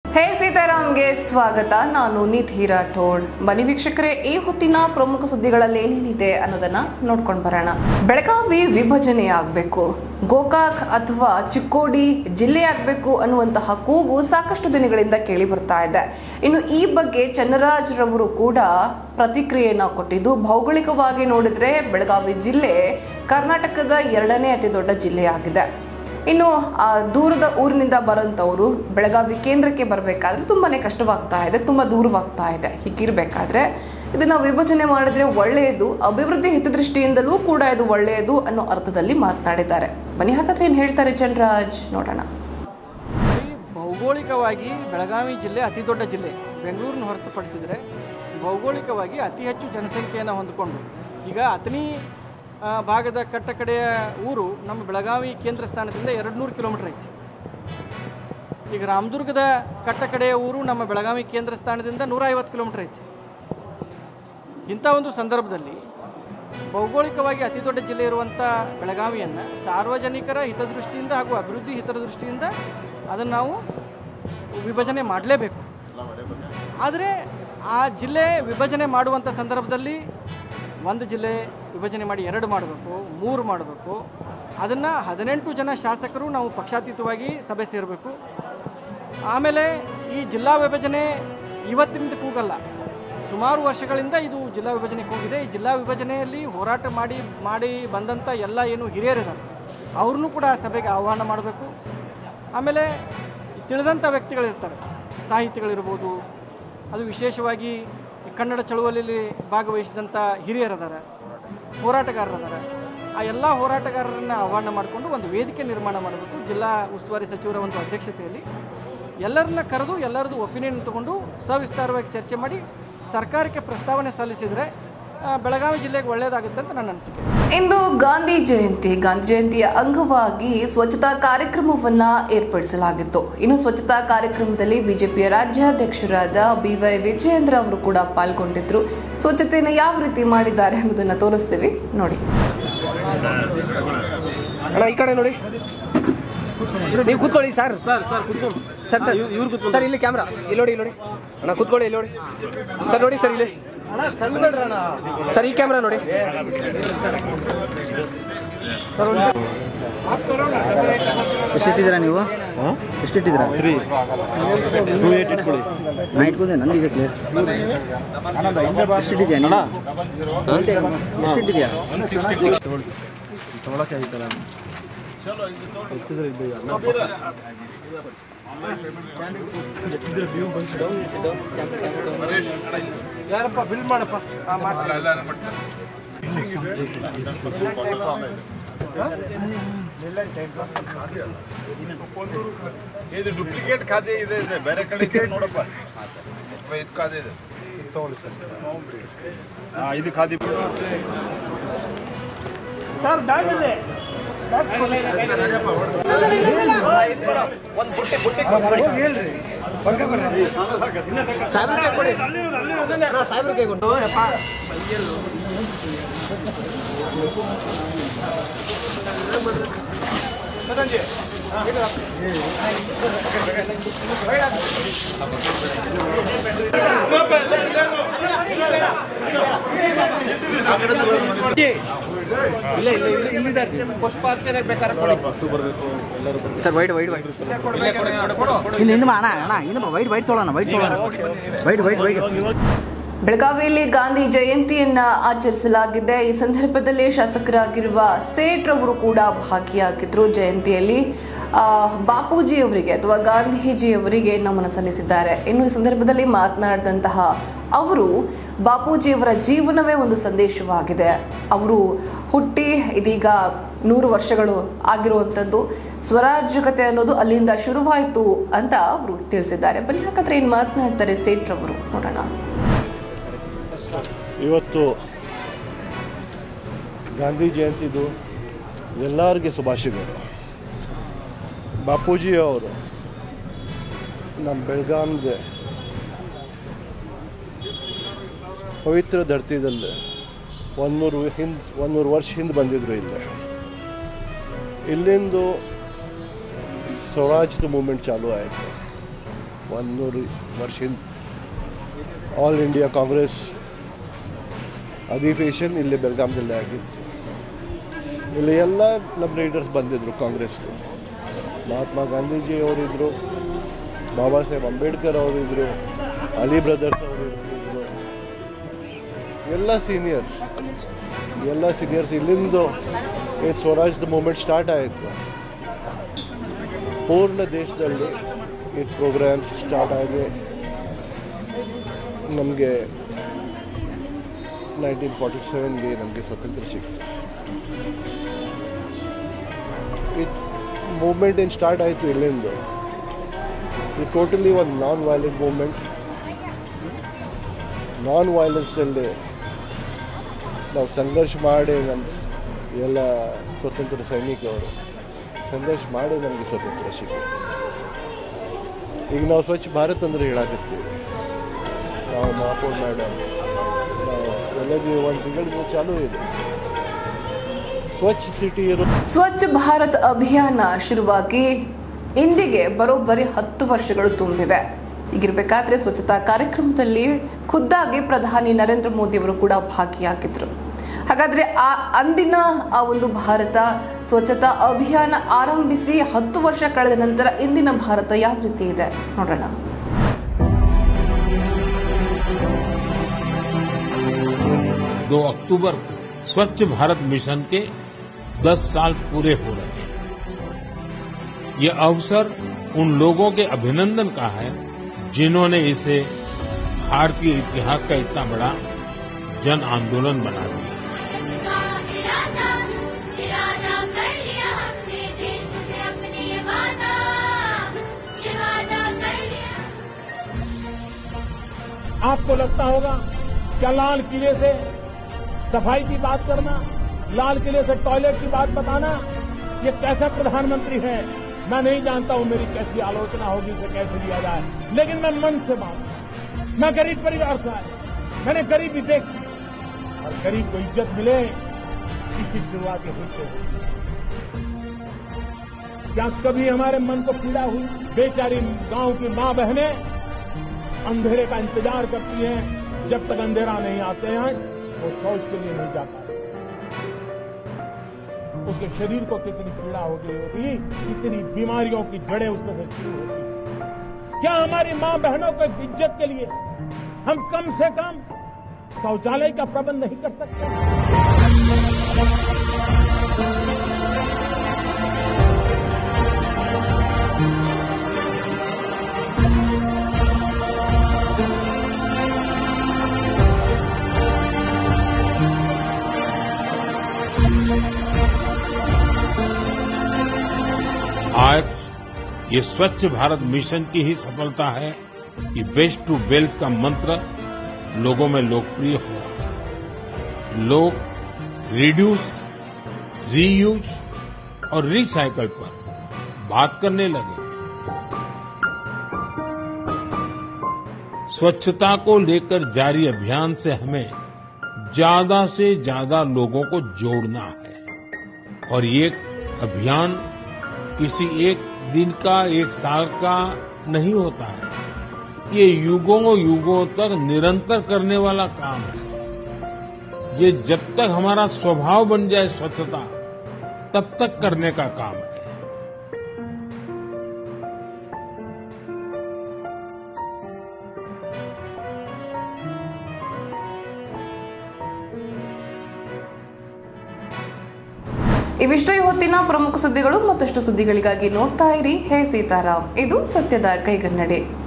ಹೇ ಸೀತಾರಾಮ್ಗೆ ಸ್ವಾಗತ ನಾನು ನಿಧಿ ರಾಠೋಡ್ ಬನ್ನಿ ವೀಕ್ಷಕರೇ ಈ ಹೊತ್ತಿನ ಪ್ರಮುಖ ಸುದ್ದಿಗಳಲ್ಲಿ ಏನೇನಿದೆ ಅನ್ನೋದನ್ನ ನೋಡ್ಕೊಂಡು ಬರೋಣ ಬೆಳಗಾವಿ ವಿಭಜನೆ ಆಗಬೇಕು ಗೋಕಾಕ್ ಅಥವಾ ಚಿಕ್ಕೋಡಿ ಜಿಲ್ಲೆ ಆಗಬೇಕು ಅನ್ನುವಂತಹ ಕೂಗು ಸಾಕಷ್ಟು ದಿನಗಳಿಂದ ಕೇಳಿ ಬರ್ತಾ ಇದೆ ಇನ್ನು ಈ ಬಗ್ಗೆ ಚನ್ನರಾಜ್ ರವರು ಕೂಡ ಪ್ರತಿಕ್ರಿಯೆಯನ್ನು ಕೊಟ್ಟಿದ್ದು ಭೌಗೋಳಿಕವಾಗಿ ನೋಡಿದ್ರೆ ಬೆಳಗಾವಿ ಜಿಲ್ಲೆ ಕರ್ನಾಟಕದ ಎರಡನೇ ಅತಿ ದೊಡ್ಡ ಜಿಲ್ಲೆಯಾಗಿದೆ ಇನ್ನು ಆ ದೂರದ ಊರಿನಿಂದ ಬರೋಂಥವ್ರು ಬೆಳಗಾವಿ ಕೇಂದ್ರಕ್ಕೆ ಬರಬೇಕಾದ್ರೆ ತುಂಬಾ ಕಷ್ಟವಾಗ್ತಾ ಇದೆ ತುಂಬ ದೂರವಾಗ್ತಾ ಇದೆ ಹೀಗಿರಬೇಕಾದ್ರೆ ಇದನ್ನು ವಿಭಜನೆ ಮಾಡಿದ್ರೆ ಒಳ್ಳೆಯದು ಅಭಿವೃದ್ಧಿ ಹಿತದೃಷ್ಟಿಯಿಂದಲೂ ಕೂಡ ಇದು ಒಳ್ಳೆಯದು ಅನ್ನೋ ಅರ್ಥದಲ್ಲಿ ಮಾತನಾಡಿದ್ದಾರೆ ಬನ್ನಿ ಹಾಗಾದ್ರೆ ಏನು ಹೇಳ್ತಾರೆ ಚಂದ್ರರಾಜ್ ನೋಡೋಣ ಈ ಭೌಗೋಳಿಕವಾಗಿ ಬೆಳಗಾವಿ ಜಿಲ್ಲೆ ಅತಿ ದೊಡ್ಡ ಜಿಲ್ಲೆ ಬೆಂಗಳೂರನ್ನು ಹೊರತುಪಡಿಸಿದರೆ ಭೌಗೋಳಿಕವಾಗಿ ಅತಿ ಹೆಚ್ಚು ಜನಸಂಖ್ಯೆಯನ್ನು ಹೊಂದಿಕೊಂಡು ಈಗ ಅತನಿ ಆ, ಭಾಗದ ಕಟ್ಟ ಕಡೆಯ ಊರು ನಮ್ಮ ಬೆಳಗಾವಿ ಕೇಂದ್ರ ಸ್ಥಾನದಿಂದ ಎರಡು ನೂರು ಕಿಲೋಮೀಟ್ರ್ ಐತಿ ಈಗ ರಾಮದುರ್ಗದ ಕಟ್ಟ ಕಡೆಯ ಊರು ನಮ್ಮ ಬೆಳಗಾವಿ ಕೇಂದ್ರ ಸ್ಥಾನದಿಂದ ನೂರ ಐವತ್ತು ಕಿಲೋಮೀಟ್ರ್ ಐತಿ ಇಂಥ ಒಂದು ಸಂದರ್ಭದಲ್ಲಿ ಭೌಗೋಳಿಕವಾಗಿ ಅತಿ ದೊಡ್ಡ ಜಿಲ್ಲೆ ಇರುವಂಥ ಬೆಳಗಾವಿಯನ್ನು ಸಾರ್ವಜನಿಕರ ಹಿತದೃಷ್ಟಿಯಿಂದ ಹಾಗೂ ಅಭಿವೃದ್ಧಿ ಹಿತದೃಷ್ಟಿಯಿಂದ ಅದನ್ನು ನಾವು ವಿಭಜನೆ ಮಾಡಲೇಬೇಕು ಆದರೆ ಆ ಜಿಲ್ಲೆ ವಿಭಜನೆ ಮಾಡುವಂಥ ಸಂದರ್ಭದಲ್ಲಿ ಒಂದು ಜಿಲ್ಲೆ ವಿಭಜನೆ ಮಾಡಿ ಎರಡು ಮಾಡಬೇಕು ಮೂರು ಮಾಡಬೇಕು ಅದನ್ನು ಹದಿನೆಂಟು ಜನ ಶಾಸಕರು ನಾವು ಪಕ್ಷಾತೀತವಾಗಿ ಸಭೆ ಸೇರಬೇಕು ಆಮೇಲೆ ಈ ಜಿಲ್ಲಾ ವಿಭಜನೆ ಇವತ್ತಿನಿಂದ ಕೂಗಲ್ಲ ಸುಮಾರು ವರ್ಷಗಳಿಂದ ಇದು ಜಿಲ್ಲಾ ವಿಭಜನೆ ಕೂಗಿದೆ ಈ ಜಿಲ್ಲಾ ವಿಭಜನೆಯಲ್ಲಿ ಹೋರಾಟ ಮಾಡಿ ಮಾಡಿ ಬಂದಂಥ ಎಲ್ಲ ಏನು ಹಿರಿಯರಿದ್ದಾರೆ ಅವ್ರನ್ನೂ ಕೂಡ ಸಭೆಗೆ ಆಹ್ವಾನ ಮಾಡಬೇಕು ಆಮೇಲೆ ತಿಳಿದಂಥ ವ್ಯಕ್ತಿಗಳಿರ್ತಾರೆ ಸಾಹಿತಿಗಳಿರ್ಬೋದು ಅದು ವಿಶೇಷವಾಗಿ ಈ ಕನ್ನಡ ಚಳುವಳಿಯಲ್ಲಿ ಭಾಗವಹಿಸಿದಂಥ ಹಿರಿಯರದಾರ ಹೋರಾಟಗಾರರದಾರ ಆ ಎಲ್ಲ ಹೋರಾಟಗಾರರನ್ನು ಆಹ್ವಾನ ಮಾಡಿಕೊಂಡು ಒಂದು ವೇದಿಕೆ ನಿರ್ಮಾಣ ಮಾಡಬೇಕು ಜಿಲ್ಲಾ ಉಸ್ತುವಾರಿ ಸಚಿವರ ಒಂದು ಅಧ್ಯಕ್ಷತೆಯಲ್ಲಿ ಎಲ್ಲರನ್ನ ಕರೆದು ಎಲ್ಲರದ್ದು ಒಪಿನಿಯನ್ ತಗೊಂಡು ಸವಿಸ್ತಾರವಾಗಿ ಚರ್ಚೆ ಮಾಡಿ ಸರ್ಕಾರಕ್ಕೆ ಪ್ರಸ್ತಾವನೆ ಸಲ್ಲಿಸಿದರೆ ಆ, ಬೆಳಗಾವಿ ಜಿಲ್ಲೆಗೆ ಒಳ್ಳೆಯದಾಗುತ್ತೆ ಅಂತ ನನ್ನ ಅನಿಸಿಕೆ ಇಂದು ಗಾಂಧಿ ಜಯಂತಿ ಗಾಂಧಿ ಜಯಂತಿಯ ಅಂಗವಾಗಿ ಸ್ವಚ್ಛತಾ ಕಾರ್ಯಕ್ರಮವನ್ನ ಏರ್ಪಡಿಸಲಾಗಿತ್ತು ಇನ್ನು ಸ್ವಚ್ಛತಾ ಕಾರ್ಯಕ್ರಮದಲ್ಲಿ ಬಿಜೆಪಿಯ ರಾಜ್ಯಾಧ್ಯಕ್ಷರಾದ ಬಿ ವೈ ವಿಜಯೇಂದ್ರ ಅವರು ಕೂಡ ಪಾಲ್ಗೊಂಡಿದ್ರು ಸ್ವಚ್ಛತೆಯನ್ನು ಯಾವ ರೀತಿ ಮಾಡಿದ್ದಾರೆ ಅನ್ನೋದನ್ನ ತೋರಿಸ್ತೀವಿ ನೋಡಿ ಅಣ್ಣ ಈ ಕಡೆ ನೋಡಿ ನೀವು ಕೂತ್ಕೊಳ್ಳಿ ಸರ್ ಸರ್ ಸರ್ ಕುತ್ಕೊಂಡು ಸರ್ ಸರ್ ಇವ್ರು ಕೂತ್ಕೊಳ್ಳಿ. ಸರ್ ಇಲ್ಲಿ ಕ್ಯಾಮ್ರಾ ಇಲ್ಲಿ ನೋಡಿ ಇಲ್ಲಿ ನೋಡಿ ಅಣ್ಣ ಕೂತ್ಕೊಳ್ಳಿ ಇಲ್ಲಿ ನೋಡಿ ಸರ್ ನೋಡಿ ಸರ್ ಇಲ್ಲಿ ಸರ್ ಈ ಕ್ಯಾಮ್ರಾ ನೋಡಿ ಎಷ್ಟಿಟ್ಟಿದ್ದೀರಾ ನೀವು ಎಷ್ಟಿಟ್ಟಿದ್ದೀರಾ ತ್ರೀ ಟೂ ಏಟ್ ಇಟ್ಕೊಳ್ಳಿ ನಾ ಇಟ್ಕೊಂಡೆ ನಂದು ಇದೆ ಕ್ಲಿಯರ್ ಎಷ್ಟಿಟ್ಟಿದ್ಯಾ ನೀನು ಎಷ್ಟಿಟ್ಟಿದ್ಯಾ ತೊಗೊಳಕ್ಕೆ ಆಯ್ತಲ್ಲ ಎಷ್ಟಿದ್ರೆ ಇದು ಅನ್ನ ಎಷ್ಟಿದ್ರೆ ವ್ಯೂ ಬಂತು ಯಾರಪ್ಪ ಬಿಲ್ ಮಾಡಪ್ಪ ಆ, ಮಾಡಿ. ಇದು ಡೂಪ್ಲಿಕೇಟ್ ಖಾತೆ ಇದೆ ಇದೆ ಬೇರೆ ಕಡೆ ಇದೆ ನೋಡಪ್ಪ ಇದು ಖಾತೆ ಇದೆ ತಗೊಳ್ಳಿ ಸರ್ ಹಾ, ಇದು ಖಾತೆ ಸರ್ ವೈಟ್ ವೈಟ್ ವೈಟ್ ಇನ್ನು ಇನ್ನು ಅಣ್ಣ ಅಣ್ಣ ಇನ್ನು ವೈಟ್ ವೈಟ್ ತೊಗೊಳ್ಳೋಣ ವೈಟ್ ತೊಗೊಳ್ಳೋಣ ವೈಟ್ ವೈಟ್ ವೈಟ್ ಬೆಳಗಾವಿಯಲ್ಲಿ ಗಾಂಧಿ ಜಯಂತಿಯನ್ನ ಆಚರಿಸಲಾಗಿದೆ ಈ ಸಂದರ್ಭದಲ್ಲಿ ಶಾಸಕರಾಗಿರುವ ಸೇಠ್ ರವರು ಕೂಡ ಭಾಗಿಯಾಗಿದ್ರು ಜಯಂತಿಯಲ್ಲಿ ಆ, ಬಾಪೂಜಿಯವರಿಗೆ ಅಥವಾ ಗಾಂಧೀಜಿಯವರಿಗೆ ನಮನ ಸಲ್ಲಿಸಿದ್ದಾರೆ ಇನ್ನು ಈ ಸಂದರ್ಭದಲ್ಲಿ ಮಾತನಾಡಿದಂತಹ ಅವರು ಬಾಪೂಜಿಯವರ ಜೀವನವೇ ಒಂದು ಸಂದೇಶವಾಗಿದೆ ಅವರು ಹುಟ್ಟಿ ಇದೀಗ ನೂರು ವರ್ಷಗಳು ಆಗಿರುವಂಥದ್ದು ಸ್ವರಾಜ್ಯಕತೆ ಅನ್ನೋದು ಅಲ್ಲಿಂದ ಶುರುವಾಯಿತು ಅಂತ ಅವರು ತಿಳಿಸಿದ್ದಾರೆ ಬನ್ನಿ ಹಾಗಾದ್ರೆ ಏನು ಮಾತನಾಡ್ತಾರೆ ಸೇಠ್ ರವರು ನೋಡೋಣ ಇವತ್ತು ಗಾಂಧಿ ಜಯಂತಿದು ಎಲ್ಲರಿಗೆ ಶುಭಾಶಯಗಳು ಬಾಪೂಜಿ ಅವರು ನಮ್ಮ ಬೆಳಗಾಂಗೆ ಪವಿತ್ರ ಧರ್ತಿದಲ್ಲಿ ಒಂದೂರು ಹಿಂದೆ ಒಂದೂರು ವರ್ಷ ಹಿಂದೆ ಬಂದಿದ್ರು ಇಲ್ಲಿ ಇಲ್ಲಿಂದು ಸ್ವರಾಜ್ಯದ ಮೂಮೆಂಟ್ ಚಾಲೂ ಆಯಿತು ಒಂದೂರು ವರ್ಷ ಹಿಂದೆ ಆಲ್ ಇಂಡಿಯಾ ಕಾಂಗ್ರೆಸ್ ಅಧಿವೇಶನ್ ಇಲ್ಲಿ ಬೆಳಗಾಂದಲ್ಲಿ ಆಗಿತ್ತು ಇಲ್ಲಿ ಎಲ್ಲ ನಮ್ಮ ಲೀಡರ್ಸ್ ಬಂದಿದ್ದರು ಕಾಂಗ್ರೆಸ್ಗೆ ಮಹಾತ್ಮ ಗಾಂಧೀಜಿ ಅವರಿದ್ದರು ಬಾಬಾ ಸಾಹೇಬ್ ಅಂಬೇಡ್ಕರ್ ಅವರಿದ್ದರು ಅಲಿ ಬ್ರದರ್ಸ್ ಅವರು ಇದ್ರು ಎಲ್ಲ ಸೀನಿಯರ್ ಎಲ್ಲ ಸೀನಿಯರ್ಸ್ ಇಲ್ಲಿಂದ ಏನು ಸ್ವರಾಜ್ದ ಮೂಮೆಂಟ್ ಸ್ಟಾರ್ಟ್ ಆಯಿತು ಪೂರ್ಣ ದೇಶದಲ್ಲಿ ಈ ಪ್ರೋಗ್ರಾಮ್ಸ್ ಸ್ಟಾರ್ಟ್ ಆಗಿ ನಮಗೆ ನೈನ್ಟೀನ್ ಫಾರ್ಟಿ ಸೆವೆನ್ಗೆ ನಮಗೆ ಸ್ವಾತಂತ್ರ್ಯ ಸಿಕ್ತು ಇದು ಮೂಮೆಂಟ್ ಏನು ಸ್ಟಾರ್ಟ್ ಆಯಿತು ಇಲ್ಲಿಂದ ಇದು ಟೋಟಲಿ ಒಂದು ನಾನ್ ವೈಲೆಂಟ್ ಮೂಮೆಂಟ್ ನಾನ್ ವೈಲೆನ್ಸ್ನಲ್ಲಿ ನಾವು ಸಂಘರ್ಷ ಮಾಡಿ ನಮ್ಮ ಎಲ್ಲ ಸ್ವತಂತ್ರ ಸೈನಿಕರು ಸಂಘರ್ಷ ಮಾಡಿ ನಮಗೆ ಸ್ವತಂತ್ರ ಸಿಕ್ಕಿದೆ ಈಗ ನಾವು ಸ್ವಚ್ಛ ಭಾರತ್ ಅಂದ್ರೆ ಹೇಳಕತ್ತೀವಿ ನಾವು ಮಹಾಪೌರ್ ಮೇಡಮ್ ನಾವು ಎಲ್ಲದೂ ಒಂದು ತಿಂಗಳು ಚಾಲೂ ಇದೆ ಸ್ವಚ್ಛ ಸಿಟಿ ಇರೋ ಸ್ವಚ್ಛ ಭಾರತ್ ಅಭಿಯಾನ ಶುರುವಾಗಿ ಇಂದಿಗೆ ಬರೋಬ್ಬರಿ ಹತ್ತು ವರ್ಷಗಳು ತುಂಬಿವೆ ಹೀಗಿರ್ಬೇಕಾದ್ರೆ ಸ್ವಚ್ಛತಾ ಕಾರ್ಯಕ್ರಮದಲ್ಲಿ ಖುದ್ದಾಗಿ ಪ್ರಧಾನಿ ನರೇಂದ್ರ ಮೋದಿ ಅವರು ಕೂಡ ಭಾಗಿಯಾಗಿದ್ರು ಹಾಗಾದ್ರೆ ಆ ಅಂದಿನ ಆ ಒಂದು ಭಾರತ ಸ್ವಚ್ಛತಾ ಅಭಿಯಾನ ಆರಂಭಿಸಿ ಹತ್ತು ವರ್ಷ ಕಳೆದ ನಂತರ ಇಂದಿನ ಭಾರತ ಯಾವ ರೀತಿ ಇದೆ ನೋಡೋಣ दो अक्टूबर को स्वच्छ भारत मिशन के 10 साल पूरे हो रहे हैं ये अवसर उन लोगों के अभिनंदन का है जिन्होंने इसे भारतीय इतिहास का इतना बड़ा जन आंदोलन बना दिया इरादा इरादा कर लिया हमने देश से अपने ये वादा ये वादा कर लिया आपको लगता होगा क्या लाल किले से सफाई की बात करना लाल किले से टॉयलेट की बात बताना ये कैसा प्रधानमंत्री है मैं नहीं जानता हूं मेरी कैसी आलोचना होगी इसे कैसे लिया जाए लेकिन मैं मन से मानता हूं। मैं गरीब परिवार से आया मैंने गरीबी देखी और गरीब को इज्जत मिले इसकी शुरुआत यहीं से हुई क्या कभी हमारे मन को पीड़ा हुई बेचारी गांव की मां बहनें अंधेरे का इंतजार करती हैं जब तक अंधेरा नहीं आते हैं वो शौच के लिए नहीं जाता उसके शरीर को कितनी पीड़ा हो गई होगी कितनी बीमारियों की जड़ें उसमें से शुरू होती क्या हमारी मां बहनों को इज्जत के लिए हम कम से कम शौचालय का प्रबंध नहीं कर सकते आज ये स्वच्छ भारत मिशन की ही सफलता है कि वेस्ट टू वेल्थ का मंत्र लोगों में लोकप्रिय हो रहा है लोग रिड्यूस रीयूज और रिसाइकल पर बात करने लगे स्वच्छता को लेकर जारी अभियान से हमें ज्यादा से ज्यादा लोगों को जोड़ना है और ये अभियान किसी एक दिन का एक साल का नहीं होता है ये युगों युगों तक निरंतर करने वाला काम है ये जब तक हमारा स्वभाव बन जाए स्वच्छता तब तक करने का काम है ಇವಿಷ್ಟು ಈ ಹೊತ್ತಿನ ಪ್ರಮುಖ ಸುದ್ದಿಗಳು ಮತ್ತಷ್ಟು ಸುದ್ದಿಗಳಿಗಾಗಿ ನೋಡ್ತಾ ಇರಿ ಹೇ ಸೀತಾರಾಮ್ ಇದು ಸತ್ಯದ ಕೈಗನ್ನಡಿ